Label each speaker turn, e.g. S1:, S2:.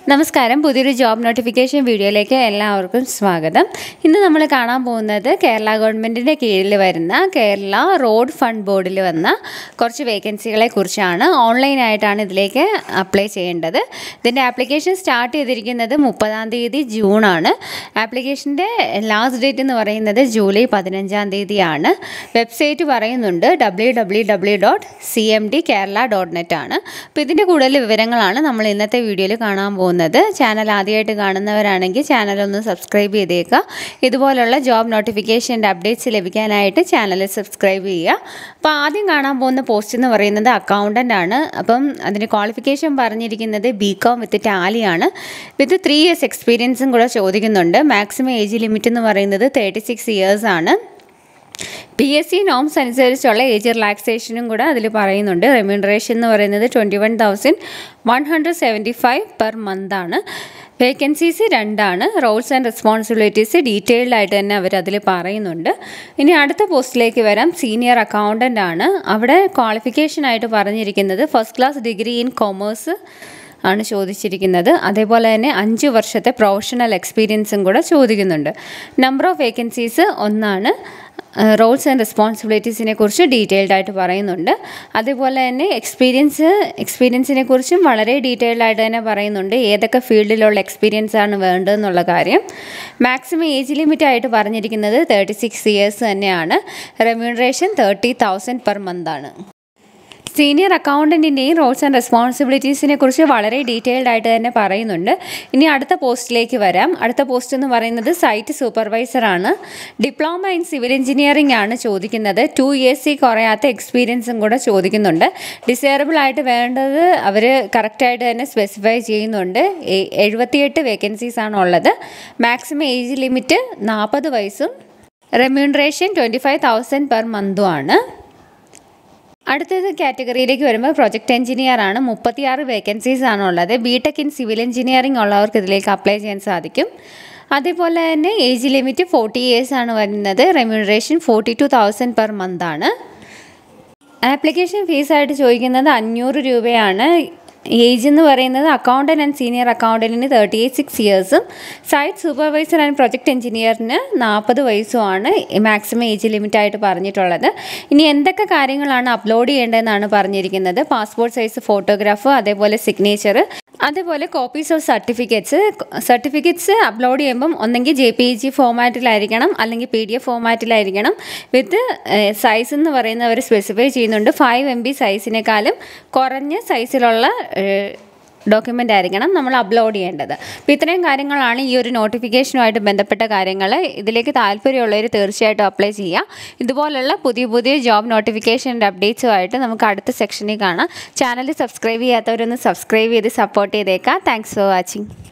S1: നമസ്കാരം പുതിയൊരു job notification വീഡിയോയിലേക്ക് എല്ലാവർക്കും സ്വാഗതം ഇന്ന് നമ്മൾ കാണാൻ പോകുന്നത് കേരള ഗവൺമെൻറ്റിൻ്റെ കീഴിൽ വരുന്ന കേരള റോഡ് ഫണ്ട് ബോർഡിൽ വന്ന കുറച്ച് വേക്കൻസികളെ കുറിച്ചാണ് ഓൺലൈനായിട്ടാണ് ഇതിലേക്ക് അപ്ലൈ ചെയ്യേണ്ടത് ഇതിൻ്റെ ആപ്ലിക്കേഷൻ സ്റ്റാർട്ട് ചെയ്തിരിക്കുന്നത് മുപ്പതാം തീയതി ജൂണാണ് ആപ്ലിക്കേഷൻ്റെ ലാസ്റ്റ് ഡേറ്റ് എന്ന് പറയുന്നത് ജൂലൈ പതിനഞ്ചാം തീയതിയാണ് വെബ്സൈറ്റ് പറയുന്നുണ്ട് W W W dot C M D Kerala dot net ആണ് അപ്പോൾ ഇതിൻ്റെ കൂടുതൽ വിവരങ്ങളാണ് നമ്മൾ ഇന്നത്തെ വീഡിയോയിൽ കാണാൻ പോകുന്നത് ചാനൽ ആദ്യമായിട്ട് കാണുന്നവരാണെങ്കിൽ ചാനൽ ഒന്ന് സബ്സ്ക്രൈബ് ചെയ്തേക്കുക ഇതുപോലുള്ള ജോബ് നോട്ടിഫിക്കേഷൻ്റെ അപ്ഡേറ്റ്സ് ലഭിക്കാനായിട്ട് ചാനൽ സബ്സ്ക്രൈബ് ചെയ്യുക അപ്പോൾ ആദ്യം കാണാൻ പോകുന്ന പോസ്റ്റ് എന്ന് പറയുന്നത് അക്കൗണ്ടൻ്റ് ആണ് അപ്പം അതിന് ക്വാളിഫിക്കേഷൻ പറഞ്ഞിരിക്കുന്നത് ബി കോം വിത്ത് ടാലിയാണ് വിത്ത് ത്രീ ഇയേഴ്സ് എക്സ്പീരിയൻസും കൂടെ ചോദിക്കുന്നുണ്ട് മാക്സിമം ഏജ് ലിമിറ്റ് എന്ന് പറയുന്നത് തേർട്ടി സിക്സ് ഇയേഴ്സ് ആണ് പി എസ് സി നോംസ് അനുസരിച്ചുള്ള ഏജ് റിലാക്സേഷനും കൂടെ അതിൽ പറയുന്നുണ്ട് റെമ്യൂണറേഷൻ എന്ന് പറയുന്നത് twenty one thousand one hundred seventy five per month ആണ് വേക്കൻസീസ് രണ്ടാണ് റോൾസ് ആൻഡ് റെസ്പോൺസിബിലിറ്റീസ് ഡീറ്റെയിൽഡ് ആയിട്ട് തന്നെ അവർ അതിൽ പറയുന്നുണ്ട് ഇനി അടുത്ത പോസ്റ്റിലേക്ക് വരാം സീനിയർ അക്കൗണ്ടൻ്റ് ആണ് അവിടെ ക്വാളിഫിക്കേഷനായിട്ട് പറഞ്ഞിരിക്കുന്നത് first class degree in commerce ആണ് ചോദിച്ചിരിക്കുന്നത് അതേപോലെ തന്നെ അഞ്ച് വർഷത്തെ പ്രൊഫഷണൽ എക്സ്പീരിയൻസും കൂടെ ചോദിക്കുന്നുണ്ട് നമ്പർ ഓഫ് വേക്കൻസീസ് ഒന്നാണ് റോൾസ് ആൻഡ് റെസ്പോൺസിബിലിറ്റീസിനെ കുറിച്ച് ഡീറ്റെയിൽഡ് ആയിട്ട് പറയുന്നുണ്ട് അതേപോലെ തന്നെ എക്സ്പീരിയൻസ് എക്സ്പീരിയൻസിനെ കുറിച്ചും വളരെ ഡീറ്റെയിൽഡ് ആയിട്ട് തന്നെ പറയുന്നുണ്ട് ഏതൊക്കെ ഫീൽഡിലുള്ള എക്സ്പീരിയൻസ് ആണ് വേണ്ടതെന്നുള്ള കാര്യം മാക്സിമം ഏജ് ലിമിറ്റ് ആയിട്ട് പറഞ്ഞിരിക്കുന്നത് തേർട്ടി സിക്സ് ഇയേഴ്സ് തന്നെയാണ് remuneration thirty thousand per month ആണ് സീനിയർ അക്കൗണ്ടൻറ്റിൻ്റെയും റോൾസ് ആൻഡ് റെസ്പോൺസിബിലിറ്റീസിനെ കുറിച്ച് വളരെ ഡീറ്റെയിൽഡ് ആയിട്ട് തന്നെ പറയുന്നുണ്ട് ഇനി അടുത്ത പോസ്റ്റിലേക്ക് വരാം അടുത്ത പോസ്റ്റ് എന്ന് പറയുന്നത് സൈറ്റ് സൂപ്പർവൈസറാണ് ഡിപ്ലോമ ഇൻ സിവിൽ എഞ്ചിനീയറിംഗ് ആണ് ചോദിക്കുന്നത് ടു ഇയേഴ്സ് കുറയാത്ത എക്സ്പീരിയൻസും കൂടെ ചോദിക്കുന്നുണ്ട് ഡിസേബിൾ ആയിട്ട് വേണ്ടത് അവർ കറക്റ്റായിട്ട് തന്നെ സ്പെസിഫൈ ചെയ്യുന്നുണ്ട് എഴുപത്തിയെട്ട് വേക്കൻസീസ് ആണ് ഉള്ളത് മാക്സിമം ഏജ് ലിമിറ്റ് നാൽപ്പത് വയസ്സും remuneration twenty five thousand per മന്തും ആണ് അടുത്തത് കാറ്റഗറിയിലേക്ക് വരുമ്പോൾ പ്രൊജക്ട് എഞ്ചിനീയർ ആണ് മുപ്പത്തിയാറ് വേക്കൻസീസ് ആണ് ഉള്ളത് B tech in civil engineering ഉള്ളവർക്ക് ഇതിലേക്ക് അപ്ലൈ ചെയ്യാൻ സാധിക്കും അതേപോലെ തന്നെ ഏജ് ലിമിറ്റ് ഫോർട്ടി ഇയേഴ്സ് ആണ് വരുന്നത് remuneration forty two thousand per month ആണ് ആപ്ലിക്കേഷൻ ഫീസായിട്ട് ചോദിക്കുന്നത് അഞ്ഞൂറ് രൂപയാണ് ഏജ് എന്ന് പറയുന്നത് അക്കൗണ്ടൻറ്റ് ആൻഡ് സീനിയർ അക്കൗണ്ടൻറ്റിന് തേർട്ടി എയ്റ്റ് സിക്സ് ഇയേഴ്സും സൈറ്റ് സൂപ്പർവൈസർ ആൻഡ് പ്രൊജക്ട് എഞ്ചിനീയറിന് നാൽപ്പത് വയസ്സുമാണ് മാക്സിമം ഏജ് ലിമിറ്റ് ആയിട്ട് പറഞ്ഞിട്ടുള്ളത് ഇനി എന്തൊക്കെ കാര്യങ്ങളാണ് അപ്ലോഡ് ചെയ്യേണ്ടതെന്നാണ് പറഞ്ഞിരിക്കുന്നത് പാസ്പോർട്ട് സൈസ് ഫോട്ടോഗ്രാഫ് അതേപോലെ സിഗ്നേച്ചർ അതേപോലെ copies of certificates certificates upload ചെയ്യുമ്പം ഒന്നെങ്കിൽ ജെ പി ജി ഫോമാറ്റിലായിരിക്കണം അല്ലെങ്കിൽ പി ഡി എഫ് ഫോമാറ്റിലായിരിക്കണം വിത്ത് സൈസ് എന്ന് പറയുന്നത് അവർ സ്പെസിഫൈ ചെയ്യുന്നുണ്ട് ഫൈവ് എം ബി സൈസിനേക്കാളും കുറഞ്ഞ സൈസിലുള്ള ഡോക്യുമെൻ്റ് ആയിരിക്കണം നമ്മൾ അപ്ലോഡ് ചെയ്യേണ്ടത് അപ്പോൾ ഇത്രയും കാര്യങ്ങളാണ് ഈ ഒരു നോട്ടിഫിക്കേഷനുമായിട്ട് ബന്ധപ്പെട്ട കാര്യങ്ങൾ ഇതിലേക്ക് താല്പര്യമുള്ളവർ തീർച്ചയായിട്ടും അപ്ലൈ ചെയ്യുക ഇതുപോലുള്ള പുതിയ പുതിയ ജോബ് നോട്ടിഫിക്കേഷൻ്റെ അപ്ഡേറ്റ്സുമായിട്ട് നമുക്ക് അടുത്ത സെക്ഷനിൽ കാണാം ചാനൽ സബ്സ്ക്രൈബ് ചെയ്യാത്തവരൊന്ന് സബ്സ്ക്രൈബ് ചെയ്ത് സപ്പോർട്ട് ചെയ്തേക്കാം താങ്ക്സ് ഫോർ വാച്ചിങ്